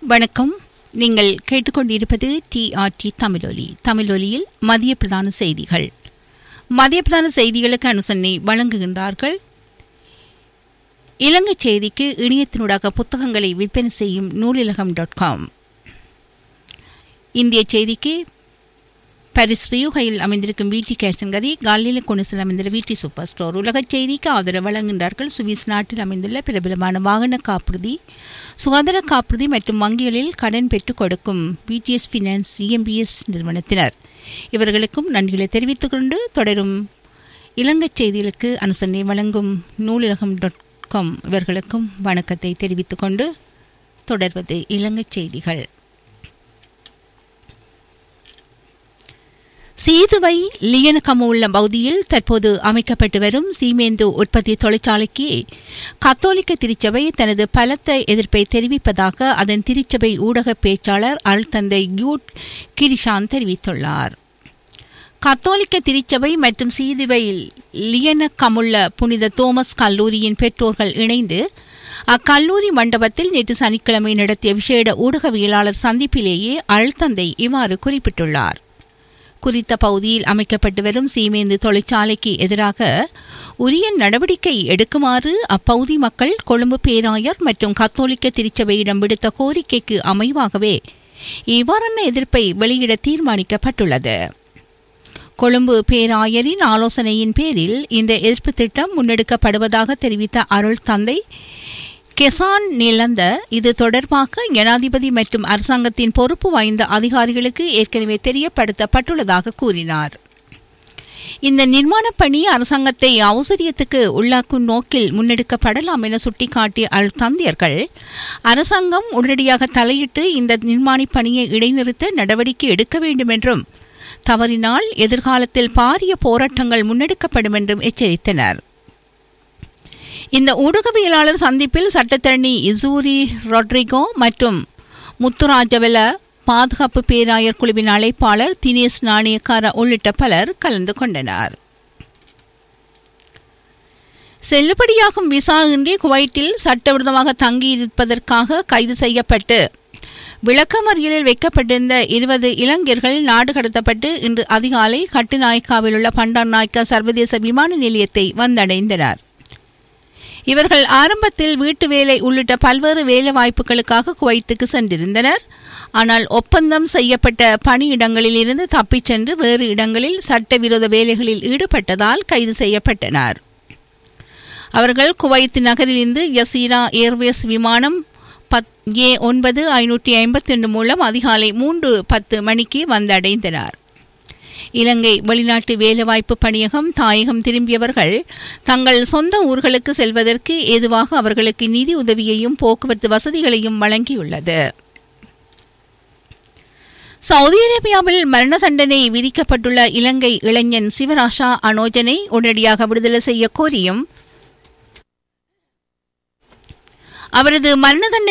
வணக்கம் நீங்கள் கேட்டுக்கொண்டிருப்பது டிஆர்டி தமிழொலி தமிழொலியில் மதிய பிரதான செய்திகள் மதிய பிரதான செய்திகளுக்கு அனுசரணை வழங்குகின்றார்கள் இலங்கை செய்திக்கு இணையத்தினூடாக புத்தகங்களை விற்பனை செய்யும் நூலிலகம் டாட் காம் இந்திய செய்திக்கு பாரிஸ் ரியூகையில் அமைந்திருக்கும் வீட்டி கேஷங்கரி காலியில் கொனிசில் அமைந்துள்ள வீட்டி சூப்பர் ஸ்டோர் உலகச் செய்திக்கு ஆதரவு வழங்குகின்றார்கள் சுவிஸ் நாட்டில் அமைந்துள்ள பிரபலமான வாகன காப்புறுதி சுகாதார காப்புறுதி மற்றும் வங்கிகளில் கடன் பெற்றுக் கொடுக்கும் பிடிஎஸ் ஃபினான்ஸ் இஎம்பிஎஸ் நிறுவனத்தினர் இவர்களுக்கும் நன்றிகளை தெரிவித்துக் கொண்டு தொடரும் இலங்கை செய்திகளுக்கு அனுசரணை வழங்கும் நூலிலகம் டாட் காம் இவர்களுக்கும் வணக்கத்தை தெரிவித்துக் கொண்டு தொடர்வது இலங்கை செய்திகள் சீதுவை லியனகம உள்ள பகுதியில் தற்போது அமைக்கப்பட்டு வரும் சீமேந்து உற்பத்தி தொழிற்சாலைக்கு கத்தோலிக்க திருச்சபை தனது பலத்த எதிர்ப்பை தெரிவிப்பதாக அதன் திருச்சபை ஊடக பேச்சாளர் அருள்தந்தை யூட் கிரிஷான் தெரிவித்துள்ளார் கத்தோலிக்க திருச்சபை மற்றும் சீதுவையில் லியனகமுள்ள புனித தோமஸ் கல்லூரியின் பெற்றோர்கள் இணைந்து அக்கல்லூரி மண்டபத்தில் நேற்று சனிக்கிழமை நடத்திய விசேட ஊடகவியலாளர் சந்திப்பிலேயே அழுத்தந்தை இவ்வாறு குறிப்பிட்டுள்ளார் குறித்த பகுதியில் அமைக்கப்பட்டு வரும் சீமேந்து தொழிற்சாலைக்கு எதிராக உரிய நடவடிக்கை எடுக்குமாறு அப்பகுதி மக்கள் கொழும்பு பேராயர் மற்றும் கத்தோலிக்க திருச்சபையிடம் விடுத்த கோரிக்கைக்கு அமைவாகவே இவ்வாறான எதிர்ப்பை வெளியிட தீர்மானிக்கப்பட்டுள்ளது கொழும்பு பேராயரின் ஆலோசனையின் பேரில் இந்த எதிர்ப்பு திட்டம் முன்னெடுக்கப்படுவதாக தெரிவித்த அருள் தந்தை கெசான் நிலந்த இது தொடர்பாக ஜனாதிபதி மற்றும் அரசாங்கத்தின் பொறுப்பு வாய்ந்த அதிகாரிகளுக்கு ஏற்கனவே தெரியப்படுத்தப்பட்டுள்ளதாக கூறினார் இந்த நிர்மாணப் பணி அரசாங்கத்தை அவசரியத்துக்கு உள்ளாக்கும் நோக்கில் முன்னெடுக்கப்படலாம் என சுட்டிக்காட்டிய அல் தந்தியர்கள் அரசாங்கம் உடனடியாக தலையிட்டு இந்த நிர்மாணிப் பணியை இடைநிறுத்த நடவடிக்கை எடுக்க வேண்டும் என்றும் தவறினால் எதிர்காலத்தில் பாரிய போராட்டங்கள் முன்னெடுக்கப்படும் என்றும் எச்சரித்தனர் இந்த ஊடகவியலாளர் சந்திப்பில் சட்டத்தரணி இசூரி ரொட்ரிகோ மற்றும் முத்துராஜவெல பாதுகாப்பு பேராயர் குழுவின் அழைப்பாளர் தினேஷ் நாணயக்கார உள்ளிட்ட பலர் கலந்து கொண்டனர் செல்லுபடியாகும் விசா இன்றி குவைட்டில் சட்டவிரோதமாக தங்கியிருப்பதற்காக கைது செய்யப்பட்டு விளக்கமறியலில் வைக்கப்பட்டிருந்த இருபது இளைஞர்கள் நாடு கடத்தப்பட்டு இன்று அதிகாலை கட்டுநாயக்காவில் உள்ள பண்டார் நாயக்கா சர்வதேச விமான நிலையத்தை வந்தடைந்தனர் இவர்கள் ஆரம்பத்தில் வீட்டு வேலை உள்ளிட்ட பல்வேறு வேலை வாய்ப்புகளுக்காக குவைத்துக்கு சென்றிருந்தனர் ஆனால் ஒப்பந்தம் செய்யப்பட்ட பணியிடங்களில் இருந்து தப்பிச் சென்று வேறு இடங்களில் சட்டவிரோத வேலைகளில் ஈடுபட்டதால் கைது செய்யப்பட்டனர் அவர்கள் குவைத் நகரிலிருந்து யசீரா ஏர்வேஸ் விமானம் பத் ஏ ஒன்பது ஐநூற்றி ஐம்பத்தி ரெண்டு மூலம் அதிகாலை மூன்று பத்து மணிக்கு வந்தடைந்தனர் இலங்கை வெளிநாட்டு வேலைவாய்ப்பு பணியகம் தாயகம் திரும்பியவர்கள் தங்கள் சொந்த ஊர்களுக்கு செல்வதற்கு ஏதுவாக அவர்களுக்கு நிதி உதவியையும் போக்குவரத்து வசதிகளையும் வழங்கியுள்ளது சவுதி அரேபியாவில் மரண தண்டனை விதிக்கப்பட்டுள்ள இலங்கை இளைஞன் சிவராஷா அனோஜனை உடனடியாக விடுதலை செய்ய கோரியும் அவரது மரண தண்டனை